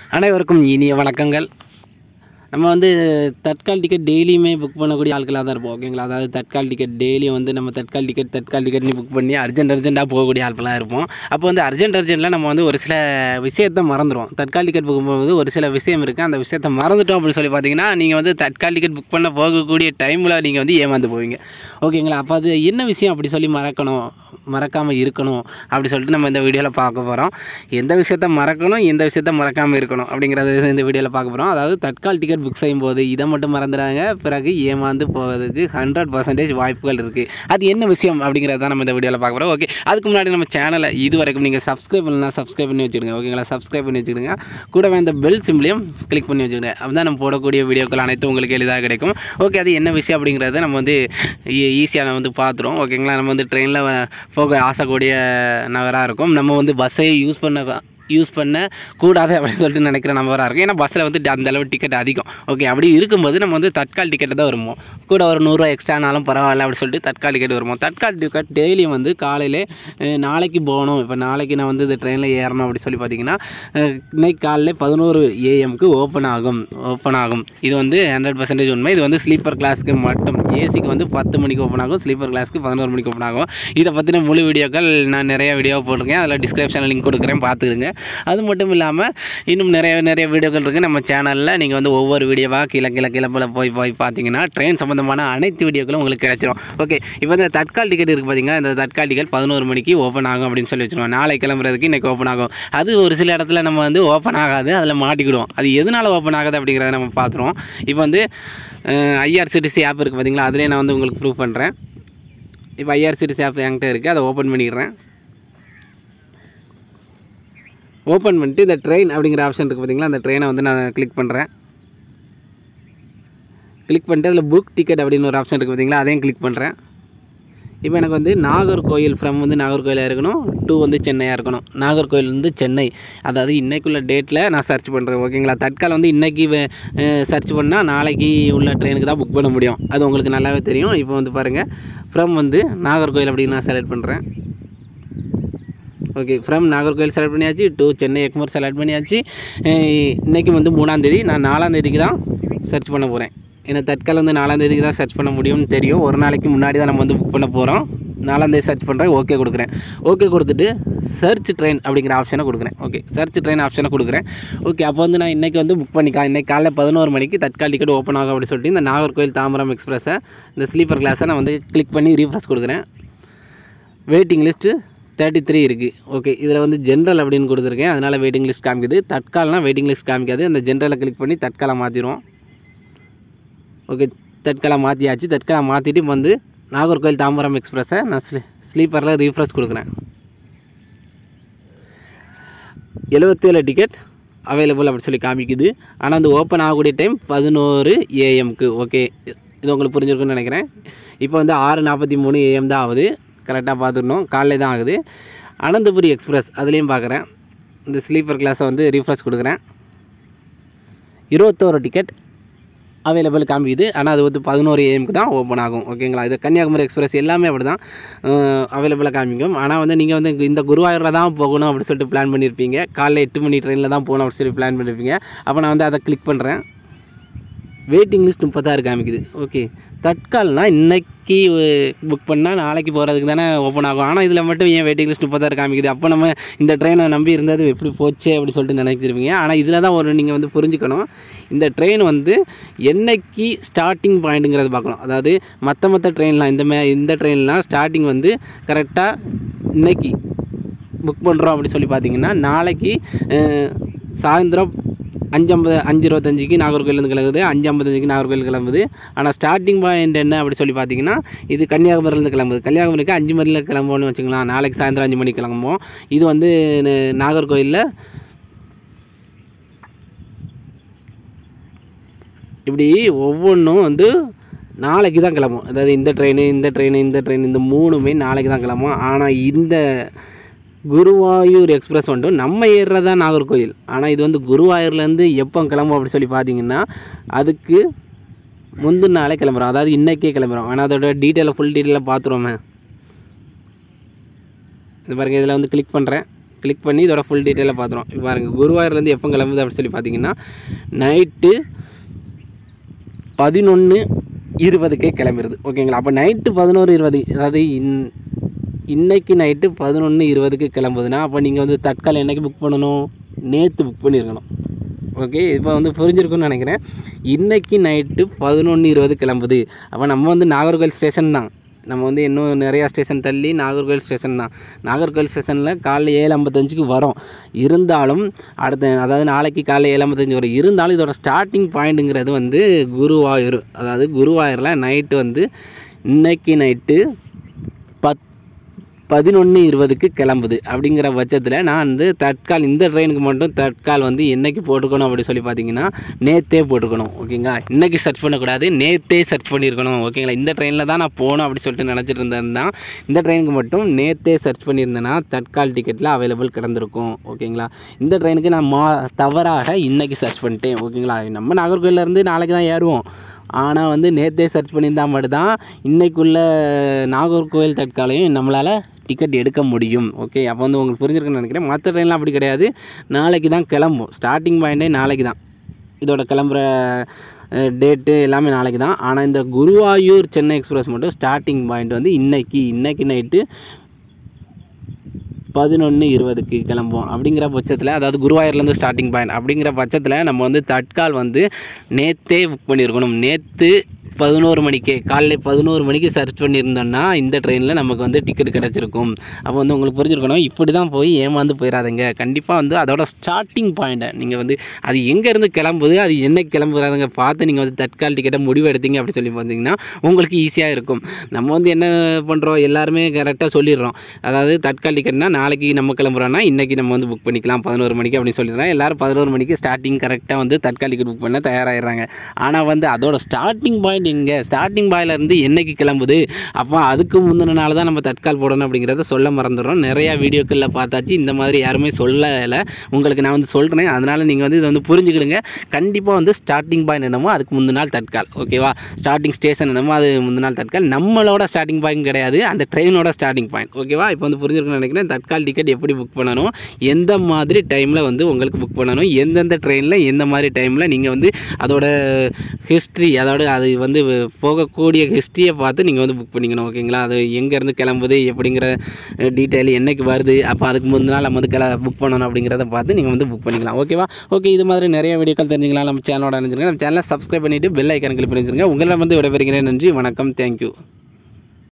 அனைவருக்கும் இனிய வணக்கங்கள் நம்ம வந்து தட்கால் டிக்கெட் டெய்லியுமே புக் பண்ணக்கூடிய ஆட்களாக தான் இருப்போம் ஓகேங்களா அதாவது தட்கால் டிக்கெட் டெய்லியும் வந்து நம்ம தட்கால் டிக்கெட் தட்கால் டிக்கெட்னு புக் பண்ணி அர்ஜென்ட் அர்ஜென்ட்டாக போகக்கூடிய ஆட்களாக இருப்போம் அப்போ வந்து அர்ஜென்ட் அர்ஜென்ட்டில் நம்ம வந்து ஒரு சில விஷயத்தை மறந்துடுவோம் தட்கால் டிக்கெட் புக் பண்ணும்போது ஒரு சில விஷயம் இருக்குது அந்த விஷயத்தை மறந்துட்டோம் அப்படின்னு சொல்லி பார்த்தீங்கன்னா நீங்கள் வந்து தட்கால் டிக்கெட் புக் பண்ண போகக்கூடிய டைமில் நீங்கள் வந்து ஏமாந்து போவீங்க ஓகேங்களா அப்போ அது என்ன விஷயம் அப்படி சொல்லி மறக்கணும் மறக்காமல் இருக்கணும் அப்படி சொல்லிட்டு நம்ம இந்த வீடியோவில் பார்க்க போகிறோம் எந்த விஷயத்த மறக்கணும் எந்த விஷயத்த மறக்காமல் இருக்கணும் அப்படிங்கிறத இந்த வீடியோவில் பார்க்க போகிறோம் அதாவது தட்கால் டிக்கெட் புக் செய்யும்போது இதை மட்டும் மறந்துடாங்க பிறகு ஏமாந்து போவதுக்கு ஹண்ட்ரட் பர்சன்டேஜ் வாய்ப்புகள் இருக்குது அது என்ன விஷயம் அப்படிங்கிறத தான் நம்ம இந்த வீடியோவில் பார்க்க போகிறோம் ஓகே அதுக்கு முன்னாடி நம்ம சேனலை இது வரைக்கும் நீங்கள் சப்ஸ்கிரைப் பண்ணலாம் சப்ஸ்கிரைப் பண்ணி வச்சுடுங்க ஓகேங்களா சப்ஸ்கிரைப் பண்ணி வச்சுடுங்க கூடவே அந்த பெல் சிம்லையும் கிளிக் பண்ணி வச்சுடுங்க அப்போ நம்ம போடக்கூடிய வீடியோக்கள் அனைத்தும் உங்களுக்கு எளிதாக கிடைக்கும் ஓகே அது என்ன விஷயம் அப்படிங்கிறத நம்ம வந்து ஈஸியாக வந்து பார்த்துருவோம் ஓகேங்களா நம்ம வந்து ட்ரெயினில் போக ஆசைக்கூடிய நகராக இருக்கும் நம்ம வந்து பஸ்ஸை யூஸ் பண்ண யூஸ் பண்ண கூடாது அப்படின்னு சொல்லிட்டு நினைக்கிற நம்பராக இருக்கும் ஏன்னா பஸ்ஸில் வந்து அந்த அளவு டிக்கெட் அதிகம் ஓகே அப்படி இருக்கும்போது நம்ம வந்து தட்கால் டிக்கெட்டை தான் வருவோம் கூட ஒரு நூறுரூவா எக்ஸ்ட்ரானாலும் பரவாயில்ல அப்படின்னு சொல்லிட்டு தட்கால் டிக்கெட் வருவோம் தட்கால் டிக்கெட் டெய்லியும் வந்து காலையில் அஹ், நாளைக்கு போகணும் இப்போ நாளைக்கு நான் வந்து இந்த ட்ரெயினில் ஏறணும் அப்படி சொல்லி பார்த்தீங்கன்னா அஹ், இன்னைக்கு காலையில் பதினோரு ஏஎம்க்கு ஓப்பன் ஆகும் ஓப்பன் ஆகும் இது வந்து ஹண்ட்ரட் பர்சன்டேஜ் உண்மை இது வந்து ஸ்லீப்பர் கிளாஸ்க்கு மட்டும் ஏசிக்கு வந்து பத்து மணிக்கு ஓப்பன் ஆகும் ஸ்லீப்பர் கிளாஸ்க்கு பதினோரு மணிக்கு ஓப்பன் ஆகும் இதை பற்றின முழு வீடியோக்கள் நான் நிறைய வீடியோ போட்டிருக்கேன் அதில் டிஸ்கிரிப்ஷனில் லிங்க் கொடுக்குறேன் பார்த்துக்கிடுங்க அது மட்டும் இல்லாமல் இன்னும் நிறைய நிறைய வீடியோக்கள் இருக்குது நம்ம சேனலில் நீங்கள் வந்து ஒவ்வொரு வீடியோவாக கீழே கீழே கீழே போல் போய் போய் பார்த்தீங்கன்னா ட்ரெயின் சம்மந்தமான அனைத்து வீடியோக்களும் உங்களுக்கு கிடைச்சிரும் ஓகே இப்போ இந்த தட்கால் டிக்கெட் இருக்குது பார்த்தீங்கன்னா இந்த தட்கால் டிக்கெட் பதினோரு மணிக்கு ஓப்பன் ஆகும் அப்படின்னு சொல்லி வச்சுருவோம் நாளை கிளம்புறதுக்கு இன்றைக்கி ஓப்பன் ஆகும் அது ஒரு சில இடத்துல நம்ம வந்து ஓப்பன் ஆகாது அதில் மாட்டிக்கிடுவோம் அது எதனால் ஓப்பன் ஆகுது அப்படிங்கிறத நம்ம பார்த்துருவோம் இப்போ வந்து ஐஆர்சிடிசி ஆப் இருக்குது பார்த்தீங்களா அதிலே நான் வந்து உங்களுக்கு ப்ரூவ் பண்ணுறேன் இப்போ ஐஆர்சிடிசி ஆப் என்கிட்ட இருக்குது அதை ஓப்பன் பண்ணிடுறேன் ஓப்பன் பண்ணிட்டு இந்த ட்ரெயின் அப்படிங்கிற ஆப்ஷன் இருக்குது பார்த்தீங்களா அந்த ட்ரெயினை வந்து நான் கிளிக் பண்ணுறேன் கிளிக் பண்ணிட்டு அதில் புக் டிக்கெட் அப்படின்னு ஒரு ஆப்ஷன் இருக்குது பார்த்தீங்களா அதையும் கிளிக் பண்ணுறேன் இப்போ எனக்கு வந்து நாகர்கோயில் ஃப்ரம் வந்து நாகர்கோயிலாக இருக்கணும் டூ வந்து சென்னையாக இருக்கணும் நாகர்கோயில் வந்து சென்னை அதாவது இன்னைக்குள்ள டேட்டில் நான் சர்ச் பண்ணுறேன் ஓகேங்களா தட்கால் வந்து இன்றைக்கி சர்ச் பண்ணால் நாளைக்கு உள்ள ட்ரெயினுக்கு தான் புக் பண்ண முடியும் அது உங்களுக்கு நல்லாவே தெரியும் இப்போ வந்து பாருங்கள் ஃப்ரம் வந்து நாகர்கோயில் அப்படின்னு நான் செலக்ட் பண்ணுறேன் ஓகே ஃப்ரம் நாகர்கோயில் செலக்ட் பண்ணியாச்சு டு சென்னை எக்மோர் செலக்ட் பண்ணியாச்சு அஹ் இன்னைக்கு வந்து மூணாந்தேதி நான் நாலாந்தேதிக்கு தான் சர்ச் பண்ண போகிறேன் ஏன்னா தட்கால் வந்து நாலாந்தேதிக்கு தான் சர்ச் பண்ண முடியும்னு தெரியும் ஒரு நாளைக்கு முன்னாடி தான் நம்ம வந்து புக் பண்ண போகிறோம் நாலாந்தேதி சர்ச் பண்ணுறேன் ஓகே கொடுக்குறேன் ஓகே கொடுத்துட்டு சர்ச் ட்ரெயின் அப்படிங்கிற ஆப்ஷனை கொடுக்குறேன் ஓகே சர்ச் ட்ரெயின் ஆப்ஷனை கொடுக்குறேன் ஓகே அப்போ வந்து நான் இன்றைக்கி வந்து புக் பண்ணிக்கலாம் இன்றைக்கி காலைல பதினோரு மணிக்கு தட்கால் டிக்கெட் ஓப்பன் ஆகும் அப்படின்னு சொல்லிட்டு இந்த நாகர்கோயில் தாம்பரம் எக்ஸ்பிரஸை இந்த ஸ்லீப்பர் கிளாஸை நான் வந்து கிளிக் பண்ணி ரீஃப்ரெஷ் கொடுக்குறேன் வெயிட்டிங் லிஸ்ட்டு தேர்ட்டி த்ரீ இருக்குது ஓகே இதில் வந்து ஜென்ரல் அப்படின்னு கொடுத்துருக்கேன் அதனால் வெயிட்டிங் லிஸ்ட் காமிக்குது தட்கால்னால் வெயிட்டிங் லிஸ்ட் காமிக்காது அந்த ஜென்ரலை கிளிக் பண்ணி தட்காலை மாற்றிடுவோம் ஓகே தட்காலை மாற்றியாச்சு தட்காலை மாற்றிட்டு இப்போ வந்து நாகர்கோயில் தாம்பரம் எக்ஸ்பிரஸை நான் ஸ்லீ ஸ்லீப்பரில் ரீஃப்ரெஷ் கொடுக்குறேன் எழுபத்தேழு டிக்கெட் அவைலபிள் அப்படி சொல்லி காமிக்குது ஆனால் அந்த ஓப்பன் ஆகக்கூடிய டைம் பதினோரு ஏஎம்க்கு ஓகே இது உங்களுக்கு புரிஞ்சிருக்குன்னு நினைக்கிறேன் இப்போ வந்து ஆறு நாற்பத்தி மூணு ஏஎம் தான் ஆகுது கரெக்டாக பார்த்துடணும் காலையில் தான் ஆகுது அனந்தபுரி எக்ஸ்பிரஸ் அதுலேயும் பார்க்குறேன் இந்த ஸ்லீப்பர் கிளாஸை வந்து ரீஃப்ரெஷ் கொடுக்குறேன் இருபத்தோரு டிக்கெட் அவைலபிள் காமிக்குது ஆனால் அது வந்து பதினோரு ஏஎம்க்கு தான் ஓப்பன் ஆகும் ஓகேங்களா இது கன்னியாகுமரி எக்ஸ்பிரஸ் எல்லாமே அப்படி தான் அவைலபிளாக காமிக்கும் ஆனால் வந்து நீங்கள் வந்து இந்த குருவாயூரில் தான் போகணும் அப்படின்னு சொல்லிட்டு பிளான் பண்ணியிருப்பீங்க காலைல எட்டு மணி ட்ரெயினில் தான் போகணும் அப்படின்னு சொல்லி பிளான் பண்ணியிருப்பீங்க அப்போ நான் வந்து அதை கிளிக் பண்ணுறேன் வெயிட்டிங் லிஸ்ட் முப்பத்தாறு காமிக்குது ஓகே தட்கால்னால் இன்னைக்கு புக் பண்ணால் நாளைக்கு போகிறதுக்கு தானே ஓப்பன் ஆகும் ஆனால் இதில் மட்டும் ஏன் வெயிட்டிங் லிஸ்ட் முப்பத்தாறு காமிக்குது அப்போ நம்ம இந்த ட்ரெயினை நம்பி இருந்தது எப்படி போச்சே அப்படி சொல்லிட்டு நினைச்சிருப்பீங்க ஆனால் இதில் தான் ஒரு நீங்கள் வந்து புரிஞ்சுக்கணும் இந்த ட்ரெயின் வந்து என்னைக்கு ஸ்டார்டிங் பாயிண்ட்டுங்கிறது பார்க்கணும் அதாவது மற்ற மற்ற ட்ரெயின்லாம் இந்த மே இந்த ட்ரெயின்லாம் ஸ்டார்டிங் வந்து கரெக்டாக இன்னைக்கு புக் பண்ணுறோம் அப்படி சொல்லி பார்த்தீங்கன்னா நாளைக்கு அஹ், சாயந்தரம் அஞ்சு ஐம்பது அஞ்சு இருபத்தஞ்சிக்கு நாகர்கோயிலேருந்து கிளம்புது அஞ்சு ஐம்பத்தஞ்சுக்கு நாகர்கோயில் கிளம்புது ஆனால் ஸ்டார்டிங் பாயிண்ட் என்ன அப்படி சொல்லி பார்த்தீங்கன்னா இது கன்னியாகுமரியிலேருந்து கிளம்புது கன்னியாகுமரிக்கு அஞ்சு மணியில் கிளம்புவோம்னு வச்சுக்கலாம் நாளைக்கு சாயந்தரம் அஞ்சு மணிக்கு கிளம்புவோம் இது வந்து ந- நாகர்கோயிலில் இப்படி ஒவ்வொன்றும் வந்து நாளைக்கு தான் கிளம்பும் அதாவது இந்த ட்ரெயின் இந்த ட்ரெயின் இந்த ட்ரெயின் இந்த மூணுமே நாளைக்கு தான் கிளம்பும் ஆனால் இந்த குருவாயூர் எக்ஸ்பிரஸ் வந்துட்டு நம்ம ஏறுறதா நாகர்கோயில் ஆனால் இது வந்து குருவாயூர்லேருந்து எப்போ கிளம்பும் அப்படி சொல்லி பார்த்தீங்கன்னா அதுக்கு முந்தின நாளே கிளம்புறோம் அதாவது இன்றைக்கே கிளம்புறோம் ஆனால் அதோட டீட்டெயிலை ஃபுல் டீட்டெயிலாக பார்த்துருவோமே இது பாருங்கள் இதில் வந்து கிளிக் பண்ணுறேன் கிளிக் பண்ணி இதோட ஃபுல் டீட்டெயிலாக பார்த்துருவோம் இப்போ பாருங்கள் குருவாயூர்லேருந்து எப்போ கிளம்புது அப்படின்னு சொல்லி பார்த்தீங்கன்னா நைட்டு பதினொன்று இருபதுக்கே கிளம்பிடுது ஓகேங்களா அப்போ நைட்டு பதினோரு இருபது அதாவது இன் இன்னைக்கு நைட்டு பதினொன்று இருபதுக்கு கிளம்புதுன்னா அப்போ நீங்கள் வந்து தட்கால் என்னைக்கு புக் பண்ணணும் நேற்று புக் பண்ணியிருக்கணும் ஓகே இப்போ வந்து புரிஞ்சிருக்கும்னு நினைக்கிறேன் இன்னைக்கு நைட்டு பதினொன்று இருபது கிளம்புது அப்போ நம்ம வந்து நாகர்கோவில் ஸ்டேஷன் தான் நம்ம வந்து இன்னும் நிறையா ஸ்டேஷன் தள்ளி நாகர்கோவில் ஸ்டேஷன் தான் நாகர்கோவில் ஸ்டேஷனில் காலைல ஏழு ஐம்பத்தஞ்சுக்கு வரும் இருந்தாலும் அடுத்த அதாவது நாளைக்கு காலைல ஏழு ஐம்பத்தஞ்சு வரும் இருந்தாலும் இதோட ஸ்டார்டிங் பாயிண்ட்டுங்கிறது வந்து குருவாயூர் அதாவது குருவாயூரில் நைட்டு வந்து இன்னைக்கு நைட்டு பத் பதினொன்று இருபதுக்கு கிளம்புது அப்படிங்கிற பட்சத்தில் நான் வந்து தட்கால் இந்த ட்ரெயினுக்கு மட்டும் தட்கால் வந்து என்னைக்கு போட்டுக்கணும் அப்படி சொல்லி பார்த்தீங்கன்னா நேற்றே போட்டுக்கணும் ஓகேங்களா இன்றைக்கி சர்ச் பண்ணக்கூடாது நேற்றே சர்ச் பண்ணியிருக்கணும் ஓகேங்களா இந்த ட்ரெயினில் தான் நான் போகணும் அப்படி சொல்லிட்டு நினச்சிட்டு இருந்தேன் தான் இந்த ட்ரெயினுக்கு மட்டும் நேற்றே சர்ச் பண்ணியிருந்தேன்னா தட்கால் டிக்கெட்டில் அவைலபிள் கிடந்திருக்கும் ஓகேங்களா இந்த ட்ரெயினுக்கு நான் மா தவறாக இன்றைக்கி சர்ச் பண்ணிட்டேன் ஓகேங்களா நம்ம நாகர்கோவிலேருந்து நாளைக்கு தான் ஏறுவோம் ஆனால் வந்து நேற்றே சர்ச் பண்ணியிருந்தால் மட்டும்தான் இன்றைக்குள்ள நாகர்கோவில் தட்காலையும் நம்மளால் டிக்கெட் எடுக்க முடியும் ஓகே அப்போ வந்து உங்களுக்கு புரிஞ்சிருக்குன்னு நினைக்கிறேன் மற்ற ட்ரெயின்லாம் அப்படி கிடையாது நாளைக்கு தான் கிளம்பும் ஸ்டார்டிங் பாயிண்டே நாளைக்கு தான் இதோட கிளம்புற டேட்டு எல்லாமே நாளைக்கு தான் ஆனால் இந்த குருவாயூர் சென்னை எக்ஸ்பிரஸ் மட்டும் ஸ்டார்டிங் பாயிண்ட் வந்து இன்னைக்கு இன்னைக்கு நைட்டு பதினொன்று இருபதுக்கு கிளம்புவோம் அப்படிங்கிற பட்சத்தில் அதாவது குருவாயூர்லேருந்து ஸ்டார்டிங் பாயிண்ட் அப்படிங்கிற பட்சத்தில் நம்ம வந்து தட்கால் வந்து நேற்றே புக் பண்ணியிருக்கணும் நேற்று பதினோரு மணிக்கு காலைல பதினோரு மணிக்கு சர்ச் பண்ணியிருந்தோம்னா இந்த ட்ரெயினில் நமக்கு வந்து டிக்கெட் கிடச்சிருக்கும் அப்போ வந்து உங்களுக்கு புரிஞ்சிருக்கணும் இப்படி தான் போய் ஏமாந்து போயிடாதீங்க கண்டிப்பாக வந்து அதோட ஸ்டார்டிங் பாயிண்ட்டை நீங்கள் வந்து அது எங்கேருந்து கிளம்புது அது என்ன கிளம்புறாதுங்க பார்த்து நீங்கள் வந்து தட்கால் டிக்கெட்டை முடிவு எடுத்தீங்க அப்படி சொல்லி பார்த்தீங்கன்னா உங்களுக்கு ஈஸியாக இருக்கும் நம்ம வந்து என்ன பண்ணுறோம் எல்லாருமே கரெக்டாக சொல்லிடுறோம் அதாவது தட்கால் டிக்கெட்னா நாளைக்கு நம்ம கிளம்புறோன்னா இன்றைக்கி நம்ம வந்து புக் பண்ணிக்கலாம் பதினோரு மணிக்கு அப்படின்னு சொல்லிடுறோம் எல்லாரும் பதினோரு மணிக்கு ஸ்டார்டிங் கரெக்டாக வந்து தட்கால் டிக்கெட் புக் பண்ண தயாராகிடுறாங்க ஆனால் வந்து அதோட ஸ்டார்டிங் பாயிண்ட் எங்கே ஸ்டார்டிங் பாயிலேருந்து என்னைக்கு கிளம்புது அப்போ அதுக்கு முந்தின நாள் தான் நம்ம தட்கால் போடணும் அப்படிங்கிறத சொல்ல மறந்துடுறோம் நிறையா வீடியோக்களில் பார்த்தாச்சு இந்த மாதிரி யாருமே சொல்லலை உங்களுக்கு நான் வந்து சொல்கிறேன் அதனால் நீங்கள் வந்து இதை வந்து புரிஞ்சுக்கிடுங்க கண்டிப்பாக வந்து ஸ்டார்டிங் பாயிண்ட் என்னமோ அதுக்கு முந்தின நாள் தட்கால் ஓகேவா ஸ்டார்டிங் ஸ்டேஷன் என்னமோ அது முந்தின நாள் தட்கால் நம்மளோட ஸ்டார்டிங் பாயிண்ட் கிடையாது அந்த ட்ரெயினோட ஸ்டார்டிங் பாயிண்ட் ஓகேவா இப்போ வந்து புரிஞ்சிருக்குன்னு நினைக்கிறேன் தட்கால் டிக்கெட் எப்படி புக் பண்ணணும் எந்த மாதிரி டைமில் வந்து உங்களுக்கு புக் பண்ணணும் எந்தெந்த ட்ரெயினில் எந்த மாதிரி டைமில் நீங்கள் வந்து அதோட ஹிஸ்ட்ரி அதோட அது வந்து போகக்கூடிய ஹிஸ்ட்ரியை பார்த்து நீங்கள் வந்து புக் பண்ணிக்கணும் ஓகேங்களா அது எங்கேருந்து கிளம்புது எப்படிங்கிற டீட்டெயில் என்னைக்கு வருது அப்போ அதுக்கு முந்தின நாள் நம்ம வந்து கிள புக் பண்ணணும் அப்படிங்கிறத பார்த்து நீங்கள் வந்து புக் பண்ணிக்கலாம் ஓகேவா ஓகே இது மாதிரி நிறைய வீடியோக்கள் தெரிஞ்சுக்கலாம் நம்ம சேனலோட நினைச்சிருங்க நம்ம சேனலை சப்ஸ்கிரைப் பண்ணிவிட்டு பெல் ஐக்கான் கிளிக் பண்ணி வச்சுருங்க உங்களை வந்து விடைபெறுகிறேன் நன்றி வணக்கம் தேங்க்யூ